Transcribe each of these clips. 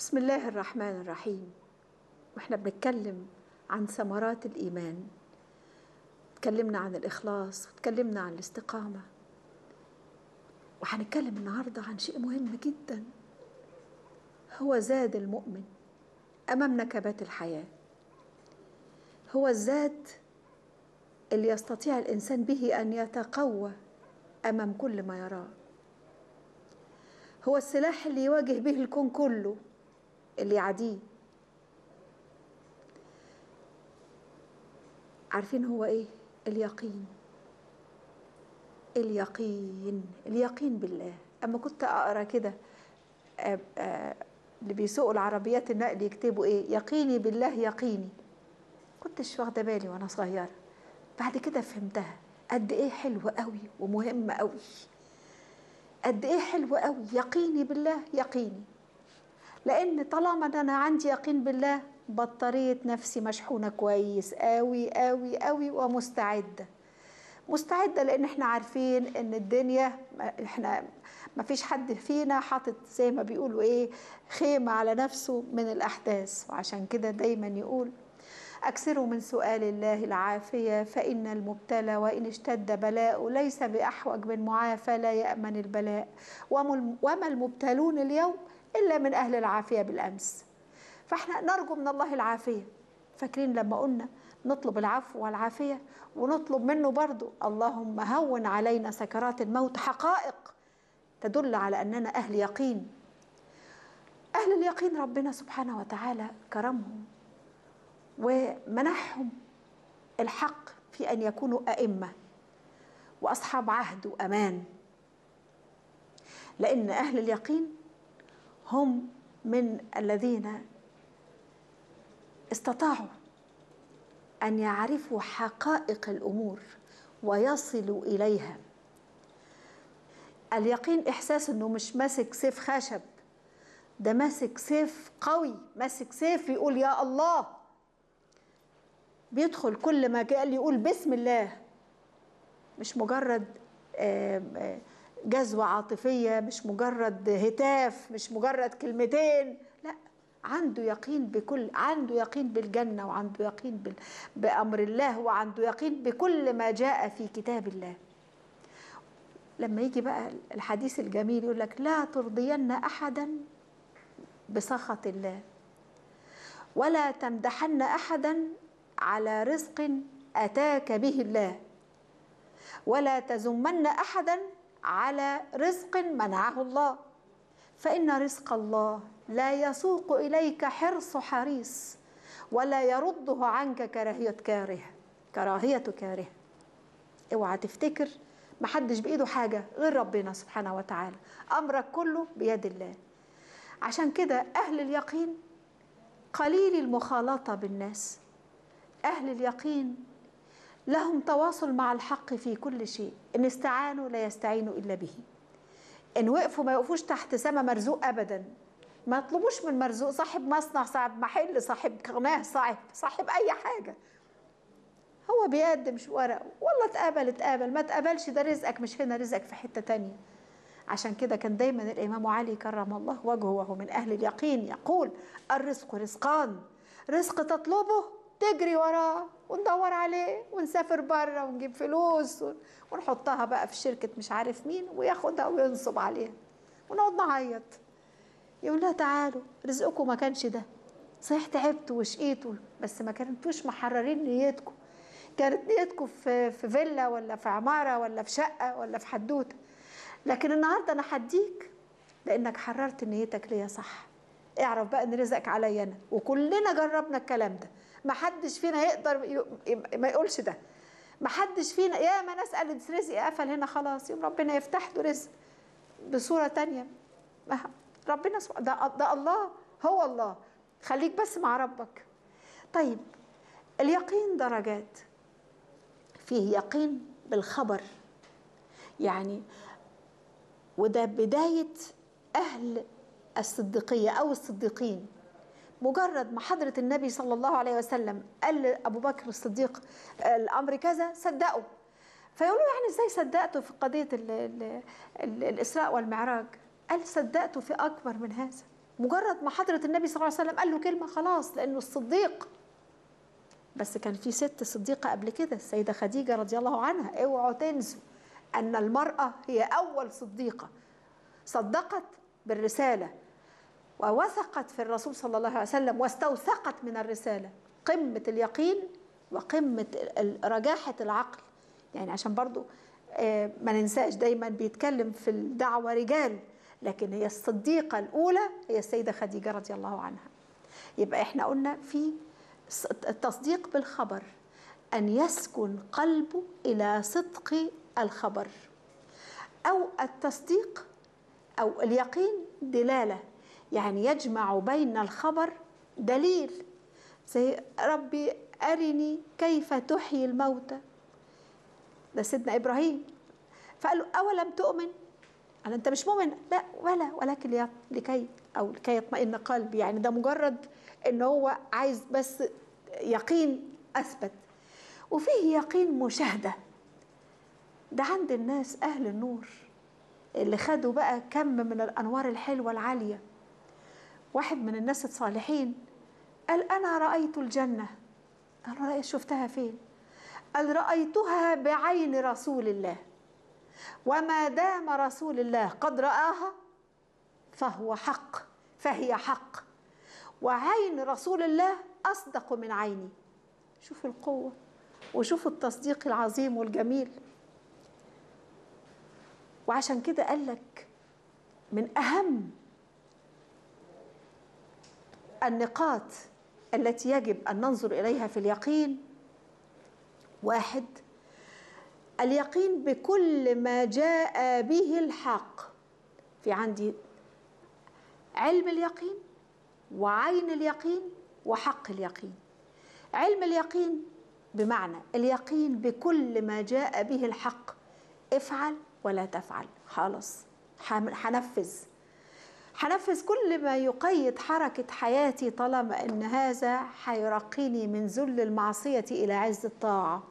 بسم الله الرحمن الرحيم واحنا بنتكلم عن ثمرات الإيمان اتكلمنا عن الإخلاص واتكلمنا عن الاستقامة وهنتكلم النهاردة عن شيء مهم جدا هو زاد المؤمن أمام نكبات الحياة هو الزاد اللي يستطيع الإنسان به أن يتقوى أمام كل ما يراه هو السلاح اللي يواجه به الكون كله اللي يعديه عارفين هو ايه اليقين اليقين اليقين بالله اما كنت اقرا كده اللي بيسوقوا العربيات النقل يكتبوا ايه يقيني بالله يقيني كنتش واخده بالي وانا صغيره بعد كده فهمتها قد ايه حلوه قوي ومهمه قوي قد ايه حلو قوي يقيني بالله يقيني لان طالما انا عندي يقين بالله بطاريه نفسي مشحونه كويس قوي قوي قوي ومستعده مستعده لان احنا عارفين ان الدنيا احنا ما فيش حد فينا حاطط زي ما بيقولوا ايه خيمه على نفسه من الاحداث وعشان كده دايما يقول أكثروا من سؤال الله العافية فإن المبتلى وإن اشتد بلاء ليس بأحوج من معافى لا يأمن البلاء وما المبتلون اليوم إلا من أهل العافية بالأمس فإحنا نرجو من الله العافية فاكرين لما قلنا نطلب العفو والعافية ونطلب منه برضو اللهم هون علينا سكرات الموت حقائق تدل على أننا أهل يقين أهل اليقين ربنا سبحانه وتعالى كرمهم ومنحهم الحق في ان يكونوا ائمه واصحاب عهد وامان لان اهل اليقين هم من الذين استطاعوا ان يعرفوا حقائق الامور ويصلوا اليها اليقين احساس انه مش ماسك سيف خشب ده ماسك سيف قوي ماسك سيف يقول يا الله بيدخل كل ما قال يقول بسم الله مش مجرد جذوة عاطفية مش مجرد هتاف مش مجرد كلمتين لا عنده يقين بكل عنده يقين بالجنة وعنده يقين بال... بأمر الله وعنده يقين بكل ما جاء في كتاب الله لما يجي بقى الحديث الجميل يقول لك لا ترضين أحدا بسخط الله ولا تمدحن أحدا على رزق اتاك به الله ولا تزمن احدا على رزق منعه الله فان رزق الله لا يسوق اليك حرص حريص ولا يرده عنك كراهيه كاره كراهيه كاره اوعى تفتكر محدش بايده حاجه غير ربنا سبحانه وتعالى امرك كله بيد الله عشان كده اهل اليقين قليل المخالطه بالناس أهل اليقين لهم تواصل مع الحق في كل شيء إن استعانوا لا يستعينوا إلا به إن وقفوا ما يقفوش تحت سما مرزوق أبدا ما يطلبوش من مرزوق صاحب مصنع صاحب محل صاحب قناة صاحب صاحب أي حاجة هو بيقدم ورقه والله اتقبل اتقبل ما اتقبلش ده رزقك مش هنا رزقك في حتة تانية عشان كده كان دايما الإمام علي كرم الله وجهه وهو من أهل اليقين يقول الرزق رزقان رزق تطلبه تجري وراه وندور عليه ونسافر بره ونجيب فلوس ونحطها بقى في شركة مش عارف مين وياخدها وينصب عليها ونقعد نعيط يقول لها تعالوا رزقكم ما كانش ده صحيح تعبتوا وشقيتوا بس ما كنتوش محررين نيتكم كانت نيتكم في في فيلا ولا في عمارة ولا في شقة ولا في حدوتة لكن النهاردة أنا هديك لأنك حررت نيتك ليا صح اعرف بقى ان رزقك عليا انا وكلنا جربنا الكلام ده ما حدش فينا يقدر ما يقولش ده ما حدش فينا يا ما ناس قالت رزقي قفل هنا خلاص يوم ربنا يفتح له رزق بصوره تانية ربنا ده, ده الله هو الله خليك بس مع ربك طيب اليقين درجات فيه يقين بالخبر يعني وده بدايه اهل الصديقيه او الصديقين مجرد ما حضرة النبي صلى الله عليه وسلم قال لأبو بكر الصديق الأمر كذا صدقوا فيقولوا يعني ازاي صدقتوا في قضية ال ال ال الإسراء والمعراج قال صدقت في أكبر من هذا مجرد ما حضرة النبي صلى الله عليه وسلم قال له كلمة خلاص لأنه الصديق بس كان في ست صديقة قبل كده السيدة خديجة رضي الله عنها اوعوا تنسوا أن المرأة هي أول صديقة صدقت بالرسالة ووثقت في الرسول صلى الله عليه وسلم واستوثقت من الرسالة قمة اليقين وقمة رجاحة العقل يعني عشان برضو ما ننساش دايما بيتكلم في الدعوة رجال لكن هي الصديقة الأولى هي السيدة خديجة رضي الله عنها يبقى احنا قلنا في التصديق بالخبر أن يسكن قلبه إلى صدق الخبر أو التصديق أو اليقين دلالة يعني يجمع بين الخبر دليل زي ربي أرني كيف تحيي الموتى ده سيدنا إبراهيم فقال له أولم تؤمن قال أنت مش مؤمن لا ولا ولكن لكي أو لكي يطمئن قلبي يعني ده مجرد إن هو عايز بس يقين أثبت وفيه يقين مشاهدة ده عند الناس أهل النور اللي خدوا بقى كم من الأنوار الحلوة العالية واحد من الناس الصالحين قال أنا رأيت الجنة أنا رأيت شفتها فين قال رأيتها بعين رسول الله وما دام رسول الله قد رآها فهو حق فهي حق وعين رسول الله أصدق من عيني شوف القوة وشوف التصديق العظيم والجميل وعشان كده قال لك من أهم النقاط التي يجب أن ننظر إليها في اليقين واحد اليقين بكل ما جاء به الحق في عندي علم اليقين وعين اليقين وحق اليقين علم اليقين بمعنى اليقين بكل ما جاء به الحق افعل ولا تفعل خلاص هنفذ هنفذ كل ما يقيد حركة حياتي طالما ان هذا هيرقيني من ذل المعصية الى عز الطاعة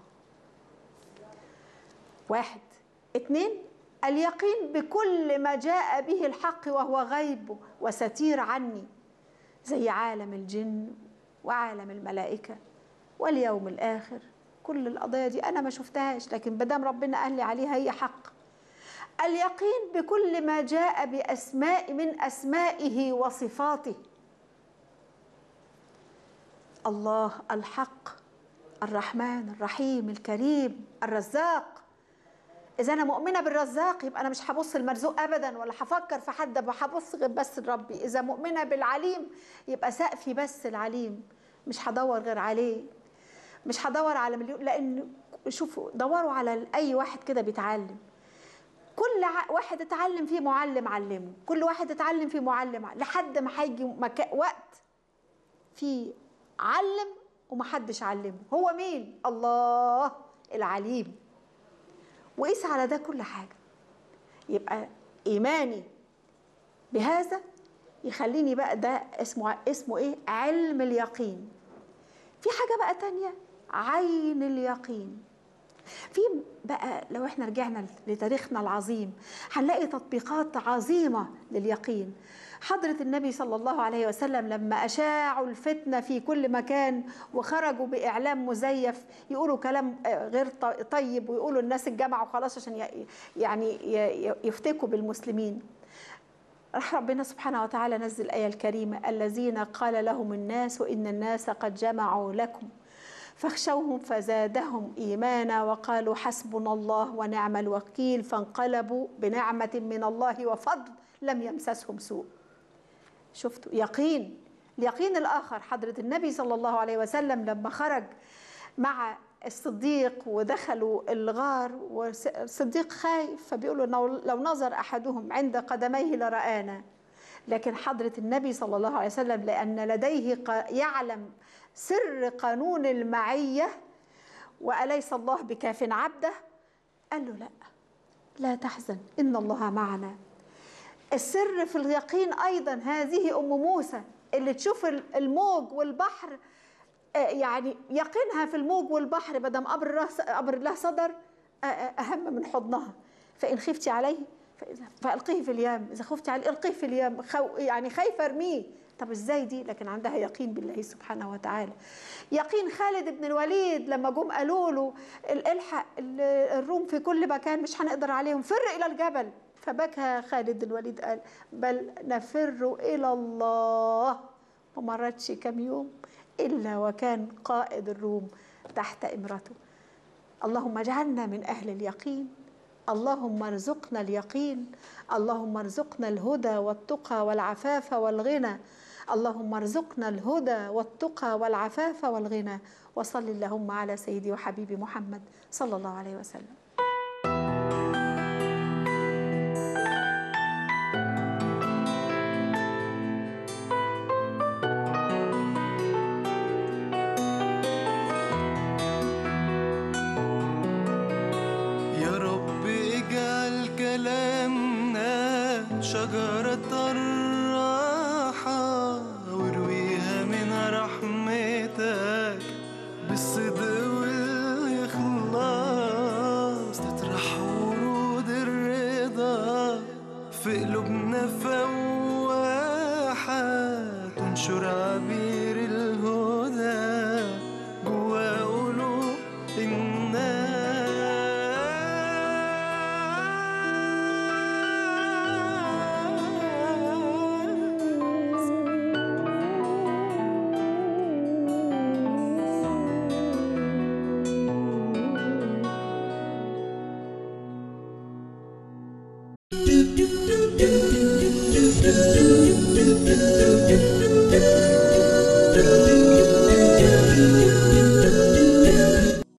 واحد اتنين اليقين بكل ما جاء به الحق وهو غيب وستير عني زي عالم الجن وعالم الملائكة واليوم الآخر كل القضايا دي أنا ما شفتهاش لكن بدام ربنا قال لي عليها هي حق اليقين بكل ما جاء بأسماء من أسمائه وصفاته الله الحق الرحمن الرحيم الكريم الرزاق إذا أنا مؤمنة بالرزاق يبقى أنا مش هبص المرزوق أبدا ولا هفكر في حد هبص غير بس لربي إذا مؤمنة بالعليم يبقى سقفي بس العليم مش هدور غير عليه مش هدور على مليون لأن شوفوا دوروا على أي واحد كده بيتعلم كل واحد اتعلم فيه معلم علمه كل واحد اتعلم فيه معلم علم. لحد ما هيجي مكا... وقت في علم ومحدش علمه هو مين الله العليم وقيس على ده كل حاجه يبقى ايماني بهذا يخليني بقى ده اسمه اسمه ايه علم اليقين في حاجه بقى تانية عين اليقين في بقى لو احنا رجعنا لتاريخنا العظيم هنلاقي تطبيقات عظيمة لليقين حضرة النبي صلى الله عليه وسلم لما أشاعوا الفتنة في كل مكان وخرجوا بإعلام مزيف يقولوا كلام غير طيب ويقولوا الناس اتجمعوا خلاص عشان يعني يفتكوا بالمسلمين راح ربنا سبحانه وتعالى نزل الآية الكريمة الذين قال لهم الناس إن الناس قد جمعوا لكم فاخشوهم فزادهم ايمانا وقالوا حسبنا الله ونعم الوكيل فانقلبوا بنعمه من الله وفضل لم يمسسهم سوء شفتوا يقين اليقين الاخر حضره النبي صلى الله عليه وسلم لما خرج مع الصديق ودخلوا الغار والصديق خايف فبيقولوا لو نظر احدهم عند قدميه لرآنا لكن حضرة النبي صلى الله عليه وسلم لأن لديه يعلم سر قانون المعية وأليس الله بكاف عبده قال له لا لا تحزن إن الله معنا السر في اليقين أيضا هذه أم موسى اللي تشوف الموج والبحر يعني يقينها في الموج والبحر بدم أمر الله صدر أهم من حضنها فإن خفتي عليه فالقيه في اليم اذا خفت عليه القيه في اليم خو يعني خايفه ارميه طب ازاي دي لكن عندها يقين بالله سبحانه وتعالى يقين خالد بن الوليد لما جم قالوا له الحق الروم في كل مكان مش هنقدر عليهم فر الى الجبل فبكى خالد بن الوليد قال بل نفر الى الله وما مرتش كم يوم الا وكان قائد الروم تحت امرته اللهم اجعلنا من اهل اليقين اللهم ارزقنا اليقين اللهم ارزقنا الهدى والتقى والعفاف والغنى اللهم ارزقنا الهدى والتقى والعفاف والغنى وصل اللهم على سيدي وحبيبي محمد صلى الله عليه وسلم